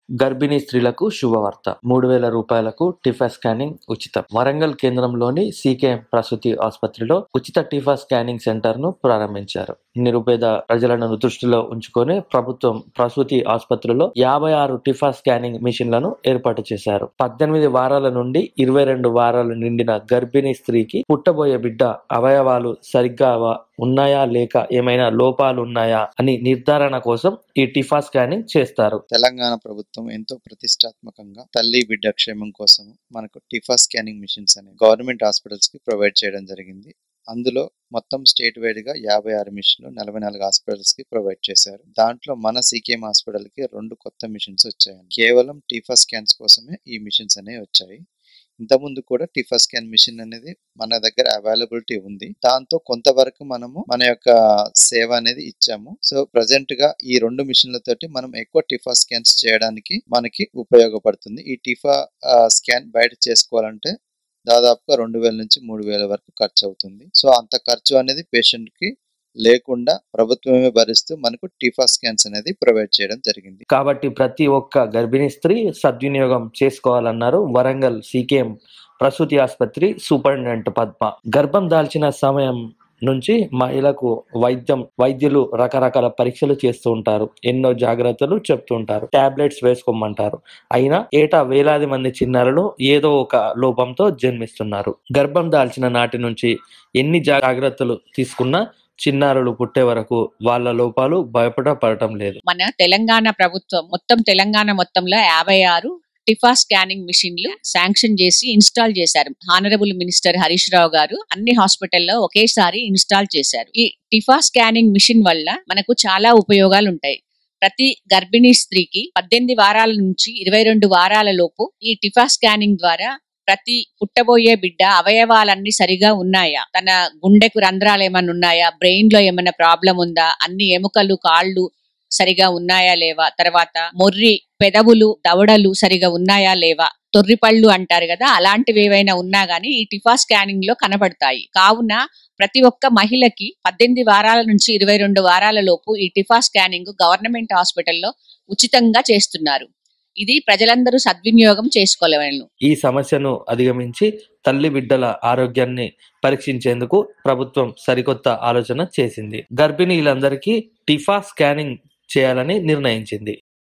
గర్భిణీ స్త్రీలకు శుభవార్త మూడు వేల రూపాయలకు టిఫా స్కానింగ్ ఉచితం వరంగల్ కేంద్రంలోని సీకేఎం ప్రసూతి ఆసుపత్రిలో ఉచిత టిఫా స్కానింగ్ సెంటర్ ను ప్రారంభించారు నిరుపేద ప్రజలను దృష్టిలో ఉంచుకొని ప్రభుత్వం ప్రసూతి ఆసుపత్రిలో యాభై ఆరు టిఫా స్కానింగ్ మిషన్లను ఏర్పాటు చేశారు పద్దెనిమిది వారాల నుండి ఇరవై రెండు వారాలు నిండిన గర్భిణీ స్త్రీకి పుట్టబోయే బిడ్డ అవయవాలు సరిగ్గా వ- ఉన్నాయా లేక ఏమైనా లోపాలు ఉన్నాయా అని నిర్ధారణ కోసం ఈ టిఫా స్కానింగ్ చేస్తారు తెలంగాణ ప్రభుత్వం ఎంతో ప్రతిష్టాత్మకంగా తల్లి బిడ్డ క్షేమం కోసం మనకు టిఫా స్కానింగ్ మిషన్స్ అనే గవర్నమెంట్ హాస్పిటల్స్ కి ప్రొవైడ్ చేయడం జరిగింది అందులో మొత్తం స్టేట్ వైడ్ గా యాభై ఆరు మిషన్లు నలభై నాలుగు హాస్పిటల్స్ కి ప్రొవైడ్ చేశారు దాంట్లో మన సీకేఎం హాస్పిటల్ కి రెండు కొత్త మిషన్స్ వచ్చాయి కేవలం టిఫా స్కాన్స్ కోసమే ఈ మిషన్స్ అనేవి వచ్చాయి ఇంతకుముందు కూడా టిఫా స్కాన్ మిషన్ అనేది మన దగ్గర అవైలబిలిటీ ఉంది దాంతో కొంతవరకు మనము మన యొక్క సేవ అనేది ఇచ్చాము సో ప్రజెంట్ గా ఈ రెండు మిషన్లతోటి మనం ఎక్కువ టిఫా స్కాన్స్ చేయడానికి మనకి ఉపయోగపడుతుంది ఈ టిఫా ఆ, స్కాన్ బయట చేసుకోవాలంటే దాదాపుగా రెండు వేల నుంచి మూడు వేల వరకు ఖర్చు అవుతుంది సో అంత ఖర్చు అనేది పేషెంట్ కి లేకుండా ప్రభుత్వమే భరిస్తూ మనకు టిఫా స్కాన్స్ అనేది ప్రొవైడ్ చేయడం జరిగింది కాబట్టి ప్రతి ఒక్క గర్భిణీ స్త్రీ సద్వినియోగం చేసుకోవాలన్నారు వరంగల్ సీకేఎం ప్రసూతి ఆసుపత్రి సూపరింటెండెంట్ పద్మ గర్భం దాల్చిన సమయం నుంచి మహిళకు వైద్యం వైద్యులు రకరకాల పరీక్షలు చేస్తూ ఉంటారు ఎన్నో జాగ్రత్తలు చెప్తూ ఉంటారు టాబ్లెట్స్ వేసుకోమంటారు అయినా ఏటా వేలాది మంది చిన్నారులు ఏదో ఒక లోపంతో జన్మిస్తున్నారు గర్భం దాల్చిన నాటి నుంచి ఎన్ని జాగ్రత్తలు తీసుకున్నా చిన్నారులు పుట్టే వరకు వాళ్ళ లోపాలు భయపడపడటం లేదు మన తెలంగాణ ప్రభుత్వం మొత్తం తెలంగాణ మొత్తంలో యాభై ఆరు టిఫా స్కానింగ్ మిషన్లు శాంక్షన్ చేసి ఇన్స్టాల్ చేశారు హానరబుల్ మినిస్టర్ హరీష్ రావు గారు అన్ని హాస్పిటల్లో ఒకేసారి ఇన్స్టాల్ చేశారు ఈ టిఫా స్కానింగ్ మిషన్ వల్ల మనకు చాలా ఉపయోగాలు ఉంటాయి ప్రతి గర్భిణీ స్త్రీకి పద్దెనిమిది వారాల నుంచి ఇరవై రెండు వారాల లోపు ఈ టిఫా స్కానింగ్ ద్వారా ప్రతి పుట్టబోయే బిడ్డ అవయవాలన్నీ సరిగా ఉన్నాయా తన గుండెకు రంధ్రాలు ఏమైనా ఉన్నాయా బ్రెయిన్ లో ఏమైనా ప్రాబ్లం ఉందా అన్ని ఎముకలు కాళ్ళు సరిగా ఉన్నాయా లేవా తర్వాత మొర్రి పెదవులు దవడలు సరిగా ఉన్నాయా లేవా తొర్రి పళ్ళు అంటారు కదా అలాంటివి ఏవైనా ఉన్నా గానీ ఈ టిఫా స్కానింగ్ లో కనబడతాయి కావున ప్రతి ఒక్క మహిళకి పద్దెనిమిది వారాల నుంచి ఇరవై రెండు వారాల లోపు ఈ టిఫా స్కానింగ్ గవర్నమెంట్ హాస్పిటల్లో ఉచితంగా చేస్తున్నారు ఇది ప్రజలందరూ సద్వినియోగం చేసుకోలేవలను ఈ సమస్యను అధిగమించి తల్లి బిడ్డల ఆరోగ్యాన్ని పరీక్షించేందుకు ప్రభుత్వం సరికొత్త ఆలోచన చేసింది గర్భిణీలందరికీ టిఫా స్కానింగ్ చేయాలని నిర్ణయించింది